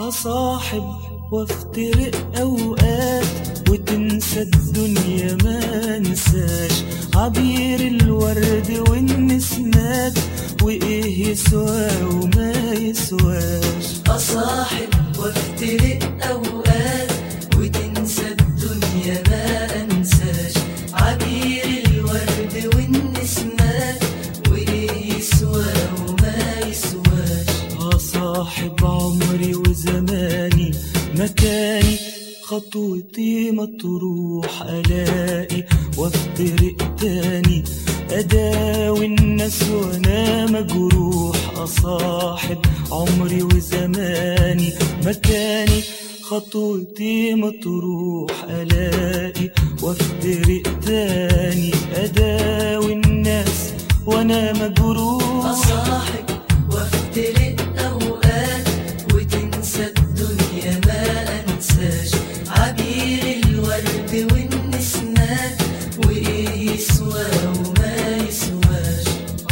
أصاحب وافترق أوقات وتنسى الدنيا ما نساش عبير الورد والنسمات وإيه يسوى وما يسواش أصاحب وافترق أوقات وتنسى الدنيا ما أنساش عبير الورد والنسمات وإيه يسوى وما يسواش أصاحب عمري وزماني مكاني خطوتي مطروح ألاقي وافترق تاني أداوي الناس وأنا مجروح أصاحب عمري وزماني مكاني خطوتي مطروح ألاقي وافترق تاني أداوي الناس وأنا مجروح أصاحب وافترق أوقات وتنسى الدنيا ما أنساش عبير الورد والنسمات وإيه يسوى وما يسواش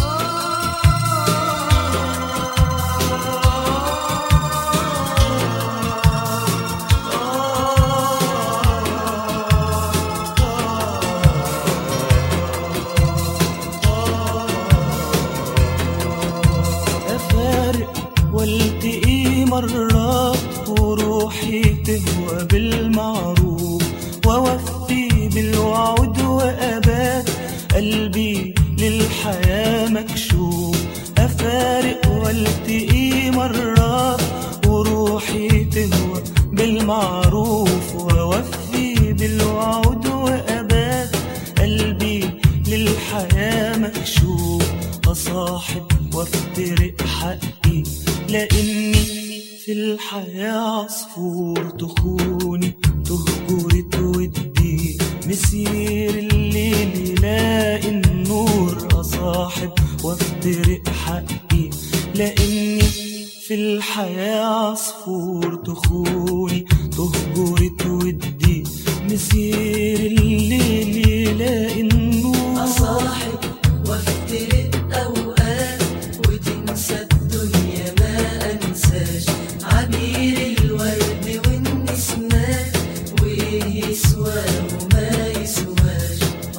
أفارق والتقي مرات وروحي تهوى بالمعروف ووفي بالوعد وأبات قلبي للحياة مكشوف أفارق والتقي مرات وروحي تهوى بالمعروف ووفي بالوعد وأبات قلبي للحياة مكشوف أصاحب وافترق حقي لأني في الحياة عصفور تخوني تهجري تودي مسير الليل يلاقي النور أصاحب وافترق حقي لأني في الحياة عصفور تخوني تهجري تودي مسير الليل يلاقي النور أصاحب وافترق أوقات وتنسى الدنيا ما أنساش عبير الورد والنسمات وإيه يسوى وما يسواش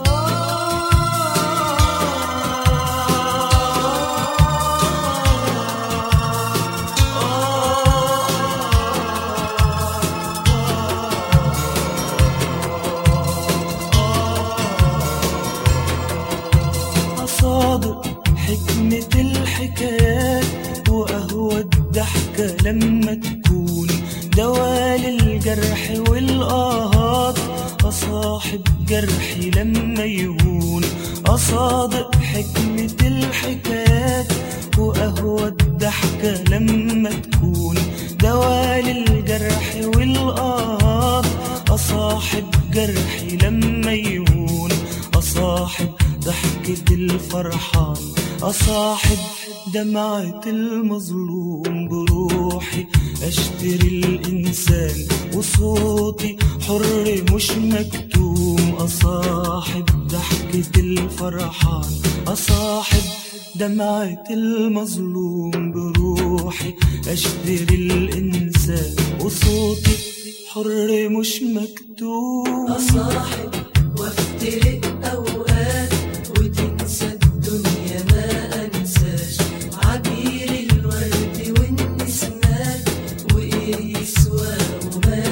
أصادق حكمة الحكايات وقهوة الضحكة لما تكون دواء للجرح والآهات أصاحب جرحي لما يهون أصادق حكمة الحكايات وقهوة الضحكة لما تكون دواء للجرح والآهات أصاحب جرحي لما يهون أصاحب ضحكة الفرحان أصاحب دمعة المظلوم بروحي أشتري الإنسان وصوتي حر مش مكتوم أصاحب ضحكة الفرحان أصاحب دمعة المظلوم بروحي أشتري الإنسان وصوتي حر مش مكتوم أصاحب وافترق أوقات وتنسى الدنيا ما أنساش عبير الورد والنسمات وإيه يسوى وما